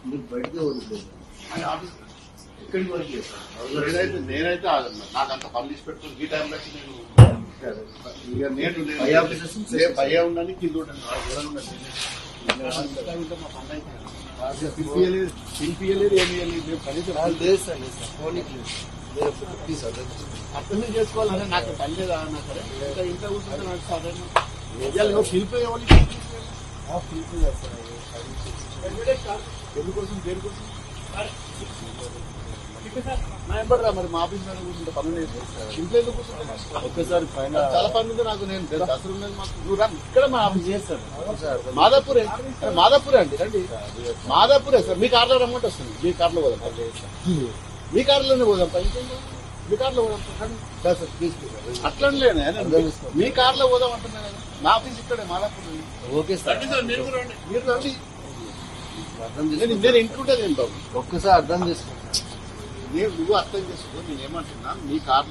మీరు బయటకే వదిలేదు ఆయన ఆఫీస్ ఎక్కడికి వరకు చేస్తారు నేనైతే నేనైతే ఆ- నాకు అంత పని తీసి పెట్టుకుని ఈ టైంలో నేను ఇక నేను నేను- పై ఆఫీసర్స్ ని నేను పై ఉండని కింద ఉండను ఆ దూరంగా ఉండను. ఇంకా ఉంటే మా పని అయిపోయింది. పిలిపియలేదు పిలిపియలేదు ఏమి ఇయ్యలేదు. మేము కనీసం లేదు సార్ లేదు సార్ ఫోన్కి లేదు మీరు ప్లీజ్ అర్థం అర్థం చేసుకోవాలని నాకు పని లేదా అన్నా సరే ఇంకా ఇంట్లో కూర్చుంటే నాకు సాధారణ ఇవాళ పిలిపి ఎవరు ఎందుకోసం దేనికోసం నా ఎంబర్ రా మరి మా ఆఫీస్ మీద కూర్చుంటే పని లేదు ఇంట్లో ఎందుకు కూర్చుంటే ఒక్కసారి పైన చాలా పని ఉంది నాకు నేను దసరా ఉన్నది మాకు నువ్వు రా ఇక్కడ మా ఆఫీస్ చేస్తాను సార్ మాదాపూరే అరే మాదాపూరే అండి రండి మాదాపూరే సార్ మీ కార్లో రమ్మంటే వస్తుంది మీ కార్లో పోదాం మీ కార్లోనే పోదాం పై మీ కార్లో పోదాం రండి. సార్ సార్ ప్లీజ్ ప్లీజ్ అట్లనేలేనే అర్థం చేసుకో. మీ కార్లో పోదాం అంటున్నా కదా నా ఆఫీస్ ఇక్కడే మాదాపూర్ ఉంది. ఓకే సార్ రండి సార్ మీరు కూడా రండి మీరు రండి అర్థం నేను చేసుకో నేను ఇంటుంటే నేను బాబు ఒక్కసారి అర్థం చేసుకో నేను నువ్వు అర్థం చేసుకో నేను ఏమంటున్నా మీ కార్లో